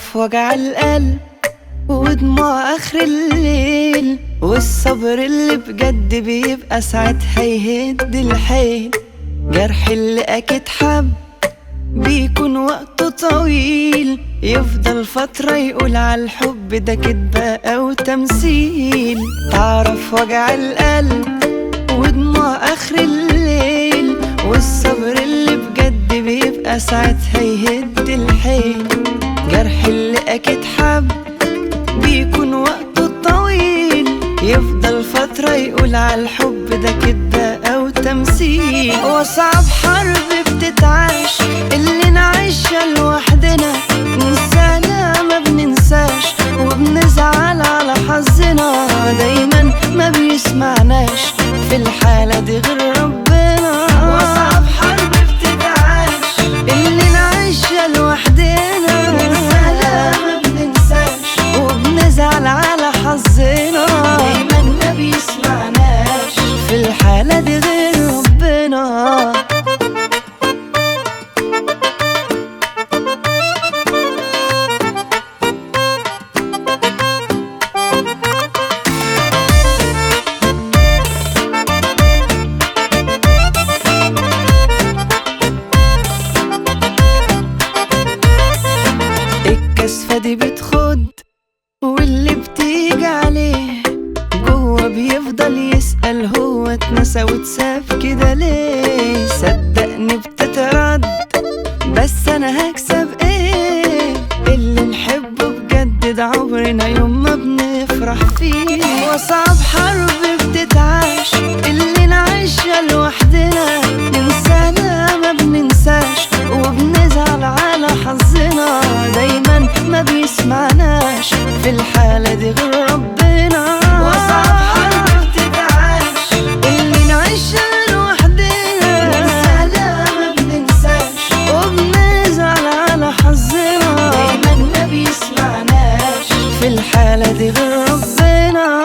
تعرف وجع القلب ودموع اخر الليل والصبر اللي بجد بيبقى ساعتها يهد الحيل جرح اللي اكيد حب بيكون وقته طويل يفضل فترة يقول على الحب ده كدبة أو تمثيل تعرف وجع القلب ودموع آخر الليل والصبر اللي بجد بيبقى ساعتها يهد الحيل جرح اللي أكيد حب بيكون وقته طويل يفضل فترة يقول على الحب ده كدبة أو تمثيل وصعب حرب بتتعاش اللي نعيشها لوحدنا ننسانا ما بننساش وبنزعل على حظنا دايما ما بيسمعناش في الحالة دي غير ربنا وصعب حرب بتتعاش اللي نعيشها لوحدنا ننسانا ما بننساش وبنزعل على حظنا دايما ما بيسمعناش في الحالة دي غير ربنا الكسفة دي بتخد واللي بتيجي عليه جوه بيفضل يسأل هو اتنسى واتساب كده ليه صدقني بتترد بس انا هكسب ايه اللي نحبه بجد ده عمرنا يوم ما بنفرح فيه وصعب حرب بتتعاش اللي نعيشها لوحدنا ننسانا ما بننساش وبنزعل على حظنا دايما ما بيسمعناش في الحالة دي غير ربنا وصعب حرب بتتعاش اللي نعيشها لوحدنا ننسانا ما بننساش وبنزعل على حظنا دايما ما بيسمعناش في الحالة دي غير ربنا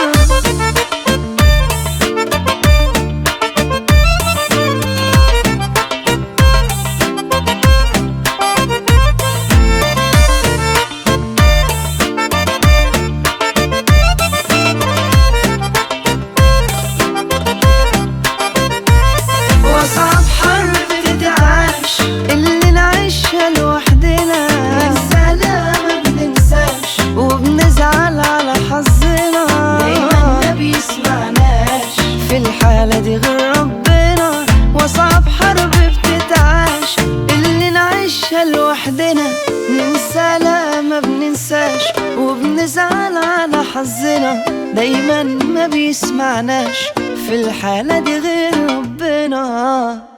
وصعب حرب تتعاش اللي نعيشها لوحدنا ننسانا ما بننساش وبنزعل على حظنا دايما ما بيسمعناش في الحالة دي غير ربنا وصعب حرب بتتعاش اللي نعيشها لوحدنا ننسى لا ما بننساش وبنزعل على حظنا دايما ما بيسمعناش في الحالة دي غير ربنا